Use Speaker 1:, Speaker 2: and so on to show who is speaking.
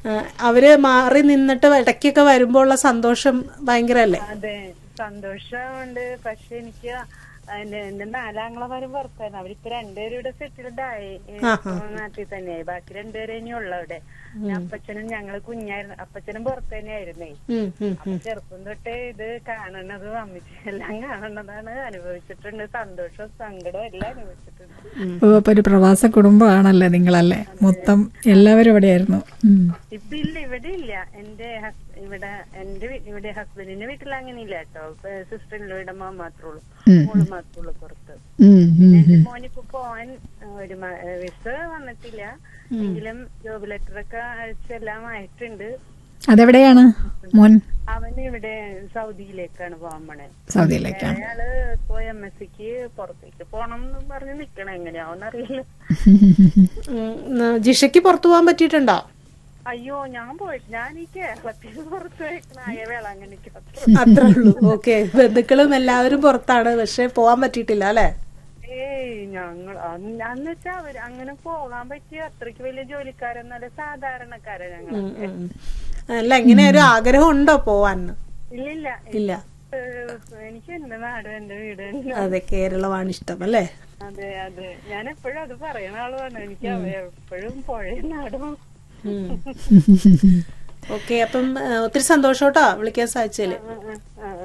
Speaker 1: ആ, അവര് മാറി നിന്നിട്ട് ഇടയ്ക്കൊക്കെ വരുമ്പോൾ ഉള്ള സന്തോഷം ഭയങ്കരല്ലേ
Speaker 2: അതെ സന്തോഷമുണ്ട് പക്ഷെ എനിക്ക് എന്റെ എന്റെ നാലാങ്ങളമാരും പുറത്തായിരുന്നു അവരിപ്പോ രണ്ടുപേരും ഇവിടെ സെറ്റിൽഡ് ആയി ഏ, നാട്ടിൽ തന്നെയായി ബാക്കി രണ്ടുപേരും ഇനി ഉള്ള ഇവിടെ അപ്പച്ചനും ഞങ്ങള് കുഞ്ഞായിരുന്നു അപ്പച്ചനും പുറത്ത് തന്നെയായിരുന്നേ
Speaker 1: ഉം, ഉം.
Speaker 2: അപ്പൊ ചെറുപ്പം തൊട്ടേ ഇത് കാണണതും അമ്മച്ചി എല്ലാം കാണണതാണ് അനുഭവിച്ചിട്ടുണ്ട് സന്തോഷവും സങ്കടവും എല്ലാം അനുഭവിച്ചിട്ടുണ്ട്
Speaker 3: ഓ അപ്പൊ ഒരു പ്രവാസ കുടുംബമാണല്ലേ നിങ്ങളല്ലേ മൊത്തം എല്ലാവരും ഇവിടെയായിരുന്നു ഉം.
Speaker 2: ഇപ്പൊ ഇല്ല ഇവിടെ ഇല്ല എന്റെ ഹസ്- ഇവിടെ എന്റെ വീ- ഇവിടെ ഹസ്ബൻഡിന്റെ വീട്ടിൽ അങ്ങനെ ഇല്ല കേട്ടോ സിസ്റ്ററിന്റെ ഇവിടെ മോൻ മാത്രമേ ഉള്ളൂ മോള് മാത്രമേ ഉള്ളൂ പുറത്ത്
Speaker 3: ഉം, ഉം.
Speaker 2: എന്റെ മോനിപ്പോ പോവാൻ ആ, ഒരു മ- ഏ, വിസ വന്നിട്ടില്ല എങ്കിലും ജോബ് ലെറ്റർ ഒക്കെ അയച്ചെല്ലാം ആയിട്ടുണ്ട്
Speaker 3: അതെവിടെയാണ് മോൻ
Speaker 2: അവന് ഇവിടെ സൗദിയിലേക്കാണ് പോകാൻ പോണേ
Speaker 3: സൗദിയിലേക്കാണ്
Speaker 2: അയാള് ഇപ്പൊ എം എസ് സിക്ക് പുറത്തേക്ക് പോണം എന്ന് പറഞ്ഞ് നിക്കണം എങ്ങനെയാവുന്നറിയില്ല
Speaker 1: ഉം, ന- ജിഷയ്ക്ക് പുറത്തു പോകാൻ പറ്റിയിട്ടുണ്ടോ
Speaker 2: അയ്യോ ഞാൻ പോയിട്ട് ഞാൻ ഈ കേരളത്തിൽ പുറത്ത് വയ്ക്കണ ആയ വേളാങ്കണ്ണിക്ക് അത്ര
Speaker 1: അത്രേ ഉള്ളൂ ഓക്കെ ബന്ധുക്കളും എല്ലാവരും പുറത്താണ് പക്ഷെ പോകാൻ പറ്റിയിട്ടില്ല അല്ലെ
Speaker 2: ഏയ് ഞങ്ങൾ അന്ന് അന്ന് വെച്ചാ അവര് അങ്ങനെ പോകാൻ പറ്റിയ അത്രയ്ക്ക് വലിയ ജോലിക്കാരൊന്നല്ല സാധാരണക്കാരാ ഞങ്ങൾ
Speaker 1: അല്ല ഇങ്ങനെ ഒരു ആഗ്രഹം ഉണ്ടോ പോവാൻ
Speaker 2: ഇല്ലില്ല
Speaker 1: ഇല്ല
Speaker 2: ഏഹ് എനിക്ക് എന്റെ നാടും എന്റെ വീട് തന്നെ.
Speaker 1: അതെ കേരളമാണ് ഇഷ്ടം അല്ലേ
Speaker 2: അതെ അതെ ഞാൻ എപ്പോഴും അത് പറയുന്ന ആളുമാണ് എനിക്ക് എപ്പോഴും പുഴയ നാടും
Speaker 1: ഓക്കെ അപ്പം ആ, ഒത്തിരി സന്തോഷം കേട്ടോ വിളിക്കാൻ സാധിച്ചതില്
Speaker 2: ആ, ആ, ആ.